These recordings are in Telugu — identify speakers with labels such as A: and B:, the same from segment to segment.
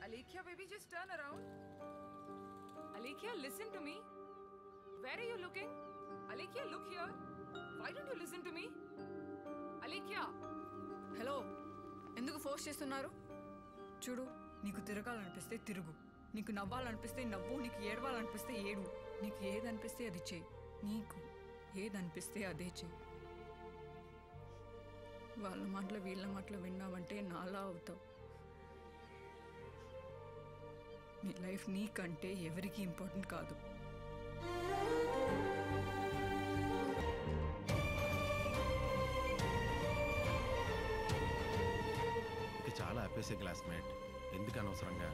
A: Alekia, baby, just turn around. Alekia, listen to me. Where are you looking? Alekia, look here. Why don't you listen to me? Alekia.
B: Hello ఎందుకు ఫోర్స్ చేస్తున్నారు చూడు నీకు తిరగాలనిపిస్తే తిరుగు నీకు నవ్వాలనిపిస్తే నవ్వు నీకు ఏడవాలనిపిస్తే ఏడు నీకు ఏదనిపిస్తే అది చేయి నీకు ఏదనిపిస్తే అదే చేయి వాళ్ళ మాటలు వీళ్ళ మాటలు విన్నావంటే నాలా అవుతావు నీ లైఫ్ నీకంటే ఎవరికి ఇంపార్టెంట్ కాదు
C: ఇక చాలా ఆపేసే క్లాస్మేట్ ఎందుకు అనవసరంగా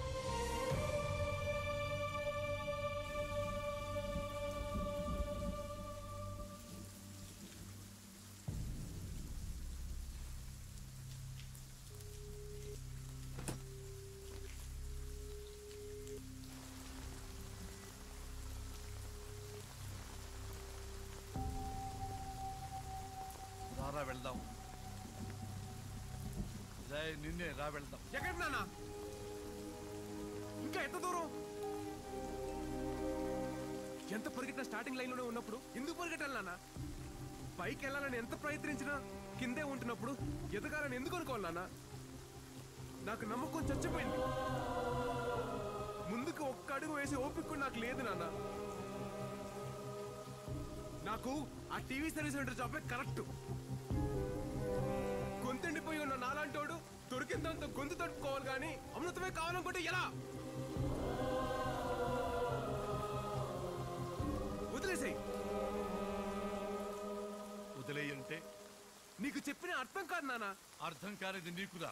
D: రారా వెళ్దాం రే నిన్నే రా వెళ్దాం
C: ఎక్కడికి నాన్న ఇంకా ఎంత దూరం ఎంత పరిగెట్టిన స్టార్టింగ్ లైన్ లోనే ఉన్నప్పుడు ఎందుకు పరిగెట్టాలి నాన్న పైకి వెళ్ళాలని ఎంత ప్రయత్నించినా కిందే ఉంటున్నప్పుడు ఎదగాలని ఎందుకు అనుకోవాలి నాన్న నాకు నమ్మకం చచ్చిపోయింది ముందుకు ఒక్క అడుగు వేసి ఓపిక కూడా నాకు లేదు నాన్న నాకు ఆ టీవీ సర్వీస్ సెంటర్ జాబే కరెక్ట్ గొంతుండిపోయి ఉన్న నాలాంటోడు దొరికిందంత గొంతు తట్టుకోవాలి కానీ అమృతమే కావాలనుకుంటే ఎలా వదిలేసాయి
D: వదిలేయంటే
C: నీకు చెప్పిన అర్థం కాదు నాన్న
D: అర్థం కానిది నీకురా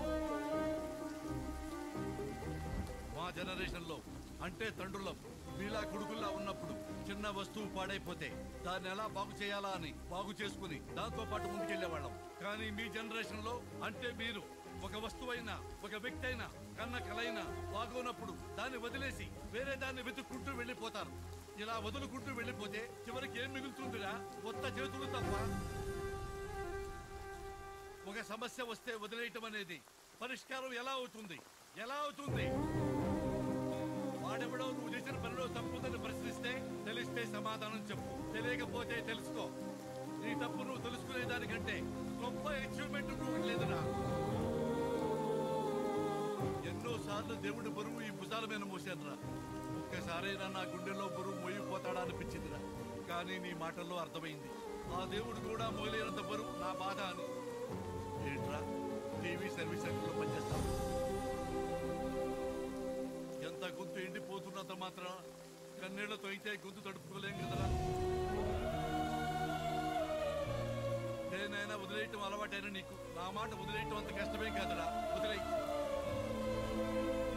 D: మా జనరేషన్ లో అంటే తండ్రులం మీలా కొడుకుల్లా ఉన్నప్పుడు చిన్న వస్తువు పాడైపోతే దాన్ని ఎలా బాగు చేయాలా అని బాగు చేసుకుని దాంతో పాటు ముందుకెళ్లేవాళ్ళం కానీ మీ జనరేషన్ లో అంటే మీరు ఒక వస్తువైనా ఒక వ్యక్తి అయినా కన్న కలైనా బాగోనప్పుడు దాన్ని వదిలేసి వేరే దాన్ని వెతుక్కుంటూ వెళ్ళిపోతారు ఇలా వదులుకుంటూ వెళ్ళిపోతే చివరికి ఏం మిగులుతుందిరా కొత్త చేతులు తప్ప ఒక సమస్య వస్తే వదిలేయటం అనేది పరిష్కారం ఎలా అవుతుంది ఎలా అవుతుంది వాడెవడో నువ్వు చేసిన పనిలో తప్పుందని ప్రశ్నిస్తే తెలిస్తే సమాధానం చెప్పు తెలియకపోతే తెలుసుకో నీ తప్పు నువ్వు తెలుసుకునే దానికంటే గొప్ప అచీవ్మెంట్ నువ్వు లేదురా ఎన్నో సార్లు దేవుడి బరువు ఈ భుజాల మీద మోసానురా ఒక్కసారైనా నా గుండెలో బరువు మోయిపోతాడా అనిపించిందిరా కానీ నీ మాటల్లో అర్థమైంది ఆ దేవుడు కూడా మోయలేనంత బరువు నా బాధ అని ఏంట్రా టీవీ సర్వీస్ సెంటర్లో పనిచేస్తావు ఎంత గొంతు ఎండిపోతున్నంత మాత్రం కన్నీళ్లతో అయితే గొంతు తడుపుకోలేం కదరా నేనైనా వదిలేయటం అలవాటైన నీకు నా మాట వదిలేయటం అంత కష్టమేం కాదురా వదిలేయి